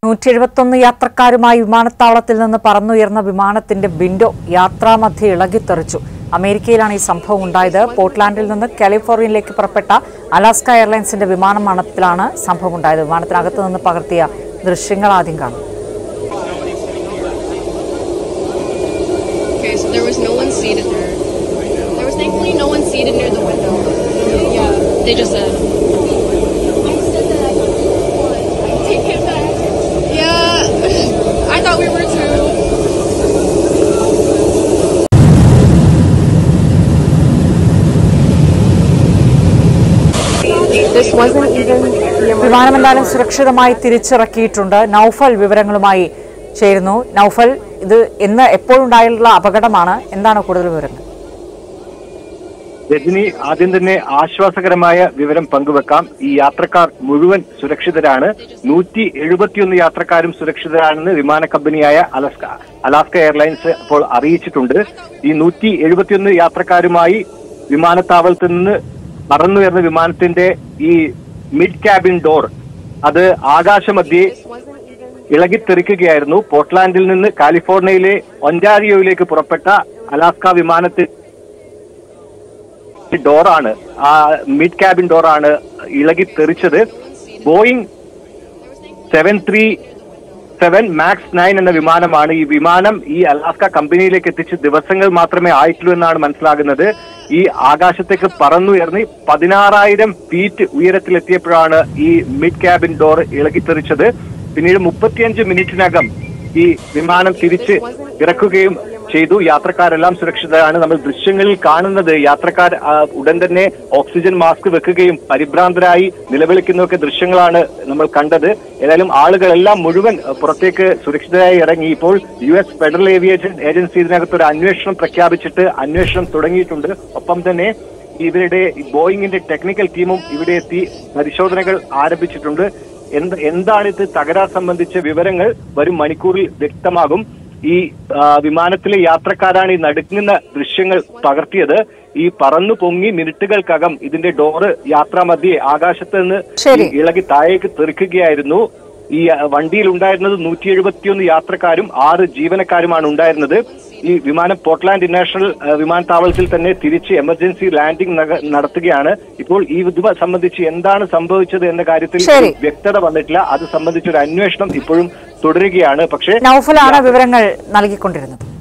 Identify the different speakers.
Speaker 1: നൂറ്റി എഴുപത്തൊന്ന് യാത്രക്കാരുമായി വിമാനത്താവളത്തിൽ നിന്ന് പറന്നുയർന്ന വിമാനത്തിന്റെ വിൻഡോ യാത്രാമധ്യേ ഇളകിത്തെറിച്ചു അമേരിക്കയിലാണ് ഈ സംഭവം ഉണ്ടായത് പോർട്ട്ലാൻഡിൽ നിന്ന് കാലിഫോർണിയയിലേക്ക് പുറപ്പെട്ട അലാസ്ക എയർലൈൻസിന്റെ വിമാനമാണത്തിലാണ് സംഭവം ഉണ്ടായത് വിമാനത്തിനകത്ത് നിന്ന് പകർത്തിയ ദൃശ്യങ്ങൾ ആദ്യം കാണും
Speaker 2: Okay, so there was no one seated there. There was thankfully no one seated near the window. Yeah, they just said. I said that I I take it back. Yeah, I thought we were too.
Speaker 3: This wasn't even the emergency.
Speaker 1: വിമാനം എന്തായാലും സുരക്ഷിതമായി തിരിച്ചിറക്കിയിട്ടുണ്ട് നൌഫൽ വിവരങ്ങളുമായി ചേരുന്നു നൌഫൽ ഇത് എന്ന് എപ്പോഴുണ്ടായുള്ള അപകടമാണ് എന്താണ് കൂടുതൽ വിവരങ്ങൾ
Speaker 4: രജനി ആദ്യം തന്നെ ആശ്വാസകരമായ വിവരം പങ്കുവെക്കാം ഈ യാത്രക്കാർ മുഴുവൻ സുരക്ഷിതരാണ് നൂറ്റി എഴുപത്തിയൊന്ന് യാത്രക്കാരും സുരക്ഷിതരാണെന്ന് വിമാന കമ്പനിയായ അലസ്ക അലാസ്ക എയർലൈൻസ് ഇപ്പോൾ അറിയിച്ചിട്ടുണ്ട് ഈ നൂറ്റി എഴുപത്തിയൊന്ന് യാത്രക്കാരുമായി വിമാനത്താവളത്തിൽ നിന്ന് പറന്നുയർന്ന വിമാനത്തിന്റെ ഈ മിഡ് ക്യാബിൻ ഡോർ അത് ആകാശമധ്യേ ഇളകിത്തെറിക്കുകയായിരുന്നു പോർട്ട്ലാൻഡിൽ നിന്ന് കാലിഫോർണിയയിലെ ഒൻറ്റാരിയോയിലേക്ക് പുറപ്പെട്ട അലാസ്ക വിമാനത്തിൽ ഡോറാണ് ആ മിഡ് ക്യാബിൻ ഡോറാണ് ഇളകി തെറിച്ചത് Boeing seven three seven max nine എന്ന വിമാനമാണ് ഈ വിമാനം ഈ അലാസ്ക കമ്പനിയിലേക്ക് എത്തിച്ച് ദിവസങ്ങൾ മാത്രമേ ആയിട്ടുള്ളൂ എന്നാണ് മനസ്സിലാകുന്നത് ഈ ആകാശത്തേക്ക് പറന്നുയർന്ന് പതിനാറായിരം ഫീറ്റ് ഉയരത്തിലെത്തിയപ്പോഴാണ് ഈ മിഡ് ക്യാബിൻ ഡോർ ഇളകിത്തെറിച്ചത് പിന്നീട് മുപ്പത്തിയഞ്ച് മിനിറ്റിനകം ഈ വിമാനം തിരിച്ച് ഇറക്കുകയും ചെയ്തു യാത്രക്കാരെല്ലാം സുരക്ഷിതരാണ് നമ്മൾ ദൃശ്യങ്ങളിൽ കാണുന്നത് യാത്രക്കാർ ആ, ഉടൻ തന്നെ ഓക്സിജൻ മാസ്ക് വെക്കുകയും പരിഭ്രാന്തരായി നിലവിളിക്കുന്നതൊക്കെ ദൃശ്യങ്ങളാണ് നമ്മൾ കണ്ടത് ഏതായാലും ആളുകളെല്ലാം മുഴുവൻ ആ, പുറത്തേക്ക് സുരക്ഷിതരായി ഇറങ്ങി ഇപ്പോൾ U S federal aviation agency ഇതിനകത്ത് ഒരു അന്വേഷണം പ്രഖ്യാപിച്ചിട്ട് അന്വേഷണം തുടങ്ങിയിട്ടുണ്ട് ഒപ്പം തന്നെ ഇവരുടെ ഈ ബോയിങ്ങിന്റെ ടെക്നിക്കൽ ടീമും ഇവിടെ എത്തി പരിശോധനകൾ ആരംഭിച്ചിട്ടുണ്ട് എന്ത് എന്താണ് ഇത് തകരാർ സംബന്ധിച്ച വിവരങ്ങൾ വരും മണിക്കൂറിൽ വ്യക്തമാകും ഈ ആ, വിമാനത്തിലെ യാത്രക്കാരാണ് ഈ നടുങ്ങുന്ന ദൃശ്യങ്ങൾ പകർത്തിയത് ഈ പറന്നു പൊങ്ങി മിനിറ്റുകൾക്കകം ഇതിന്റെ ഡോറ് യാത്രാമധ്യേ ആകാശത്ത് നിന്ന്
Speaker 1: ശരി.
Speaker 4: ഈ ഇളകി താഴേക്ക് തെറിക്കുകയായിരുന്നു ഈ ആ, വണ്ടിയിൽ ഉണ്ടായിരുന്നത് നൂറ്റി എഴുപത്തിയൊന്ന് യാത്രക്കാരും ആറ് ജീവനക്കാരുമാണ് ഉണ്ടായിരുന്നത് ഈ വിമാനം പോർട്ട്ലാൻഡ് ഇന്റർനാഷണൽ ആ, വിമാനത്താവളത്തിൽ തന്നെ തിരിച്ച് എമർജൻസി ലാൻഡിംഗ് നക- നടത്തുകയാണ് ഇപ്പോൾ ഈ ഇത് സംബന്ധിച്ച് എന്താണ് സംഭവിച്ചത് എന്ന കാര്യത്തിൽ
Speaker 1: ശരി.
Speaker 4: ഒരു വ്യക്തത വന്നിട്ടില്ല അത് സംബന്ധിച്ചൊരു അന്വേഷണം ഇപ്പോഴും തുടരുകയാണ് പക്ഷേ
Speaker 1: നൌഫലാണ് വിവരങ്ങൾ നൽകിക്കൊണ്ടിരുന്നത്